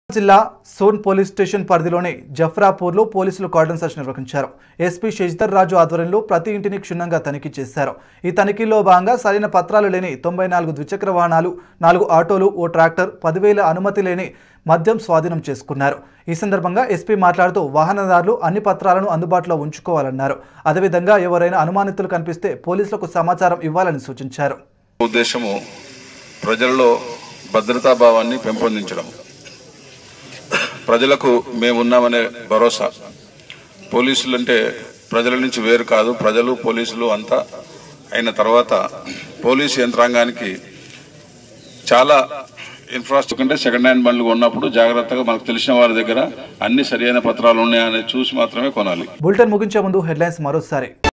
జిల్లా సోన్ police station పరిధిలోని జఫ్రాపూర్లో పోలీసులు కార్డన్ సెర్చ్ నిర్వహించారు ఎస్పీ శశిధర్ రాజు ఆధ్వర్యంలో ప్రతి ఇంటిని క్షుణ్ణంగా తనిఖీ చేశారు ఈ తనిఖీలో భాగంగా సరైన పత్రాలు లేని తొంభై నాలుగు ద్విచక్ర వాహనాలు నాలుగు ఆటోలు ఓ ట్రాక్టర్ పదివేల అనుమతి లేని మద్యం స్వాధీనం చేసుకున్నారు ఈ సందర్భంగా ఎస్పీ మాట్లాడుతూ వాహనదారులు అన్ని పత్రాలను అందుబాటులో ఉంచుకోవాలన్నారు అదేవిధంగా ఎవరైనా అనుమానితులు కనిపిస్తే పోలీసులకు సమాచారం ఇవ్వాలని సూచించారు ఉద్దేశము ప్రజల్లో భద్రతా భావాన్ని పెంపొందించడం ప్రజలకు మేమున్నామనే భరోసా పోలీసులు అంటే ప్రజల నుంచి వేరు కాదు ప్రజలు పోలీసులు అంతా అయిన తర్వాత పోలీసు యంత్రాంగానికి చాలా ఇన్ఫ్రాస్ట్రక్చర్ అంటే సెకండ్ హ్యాండ్ బండ్లు కొన్నప్పుడు జాగ్రత్తగా మనకు తెలిసిన వారి దగ్గర అన్ని సరైన పత్రాలు ఉన్నాయని చూసి మాత్రమే కొనాలి బులెటిన్ ముగించే ముందు హెడ్లైన్స్ మరోసారి